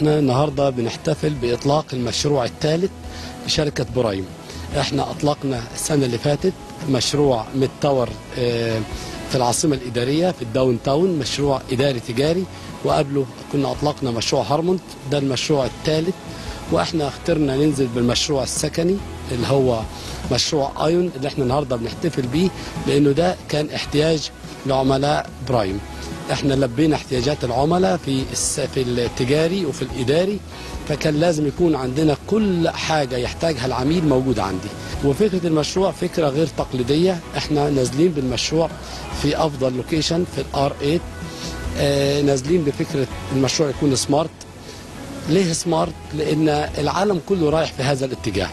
احنا النهارده بنحتفل باطلاق المشروع الثالث لشركه برايم احنا اطلقنا السنه اللي فاتت مشروع ميد تاور آه، في العاصمه الاداريه في الداون تاون مشروع اداري تجاري وقبله كنا اطلقنا مشروع هارمونت ده المشروع الثالث واحنا اخترنا ننزل بالمشروع السكني اللي هو مشروع ايون اللي احنا النهارده بنحتفل بيه لانه ده كان احتياج لعملاء برايم احنا لبينا احتياجات العملاء في الس- في التجاري وفي الاداري فكان لازم يكون عندنا كل حاجه يحتاجها العميل موجوده عندي وفكره المشروع فكره غير تقليديه احنا نازلين بالمشروع في افضل لوكيشن في الار 8 آه نازلين بفكره المشروع يكون سمارت ليه سمارت لان العالم كله رايح في هذا الاتجاه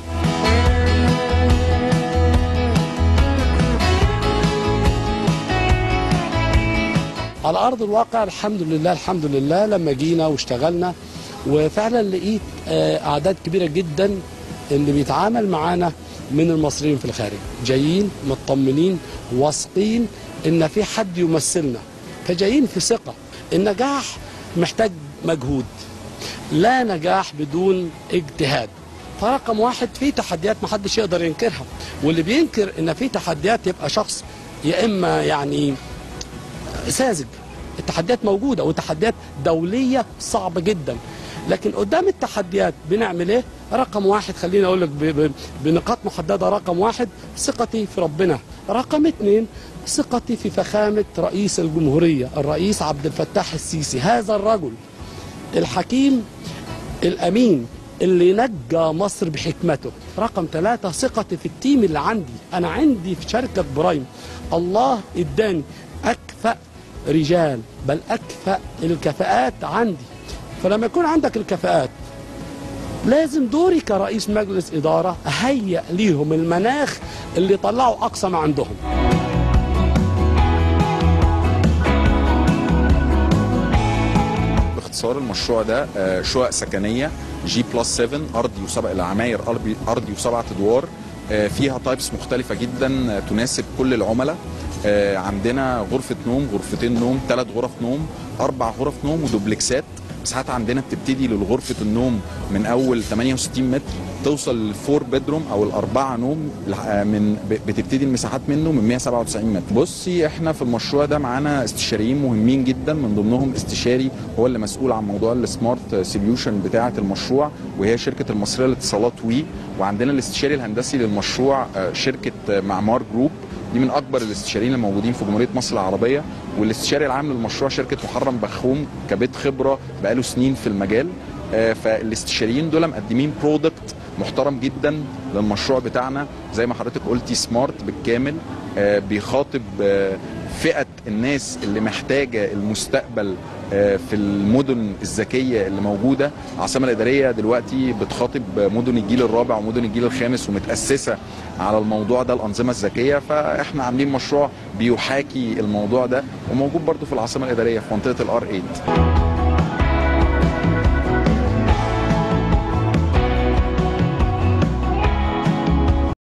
على ارض الواقع الحمد لله الحمد لله لما جينا واشتغلنا وفعلا لقيت آه، اعداد كبيره جدا اللي بيتعامل معانا من المصريين في الخارج جايين مطمنين واثقين ان في حد يمثلنا فجايين في ثقه النجاح محتاج مجهود لا نجاح بدون اجتهاد فرقم واحد في تحديات محدش يقدر ينكرها واللي بينكر ان في تحديات يبقى شخص يا اما يعني ساذج التحديات موجوده وتحديات دوليه صعبه جدا لكن قدام التحديات بنعمل ايه رقم واحد خليني اقول لك ب- ب- بنقاط محدده رقم واحد ثقتي في ربنا رقم اثنين ثقتي في فخامه رئيس الجمهوريه الرئيس عبد الفتاح السيسي هذا الرجل الحكيم الامين اللي نجى مصر بحكمته رقم ثلاثة ثقتي في التيم اللي عندي أنا عندي في شركة برايم الله إداني أكفأ رجال بل أكفأ الكفاءات عندي فلما يكون عندك الكفاءات لازم دوري كرئيس مجلس إدارة أهيئ ليهم المناخ اللي يطلعوا أقصى ما عندهم باختصار المشروع ده آه، شقق سكنيه جي بلس 7 ارضي وسبع العماير أرضي- ارضي وسبعة ادوار آه، فيها تايبس مختلفه جدا آه، تناسب كل العملاء آه، عندنا غرفه نوم غرفتين نوم ثلاث غرف نوم اربع غرف نوم ودوبلكسات مساحات عندنا بتبتدي لغرفه النوم من اول 68 متر توصل للفور بيدروم او الاربعه نوم آه، من ب- بتبتدي المساحات منه من 197 متر بصي احنا في المشروع ده معانا استشاريين مهمين جدا من ضمنهم استشاري هو اللي مسؤول عن موضوع السمارت سوليوشن بتاعه المشروع وهي شركه المصريه للاتصالات وي وعندنا الاستشاري الهندسي للمشروع آه، شركه آه، معمار جروب دي من اكبر الاستشاريين الموجودين في جمهوريه مصر العربيه والاستشاري العام للمشروع شركه محرم بخوم كبيت خبره بقاله سنين في المجال آه، فالاستشاريين دول مقدمين برودكت محترم جدا للمشروع بتاعنا زي ما حضرتك قلتي سمارت بالكامل آه، بيخاطب آه، فئه الناس اللي محتاجه المستقبل آه، في المدن الذكيه اللي موجوده العاصمه الاداريه دلوقتي بتخاطب مدن الجيل الرابع ومدن الجيل الخامس ومتاسسه على الموضوع ده الانظمه الذكيه فاحنا عاملين مشروع بيحاكي الموضوع ده وموجود برضو في العاصمه الاداريه في منطقه الار 8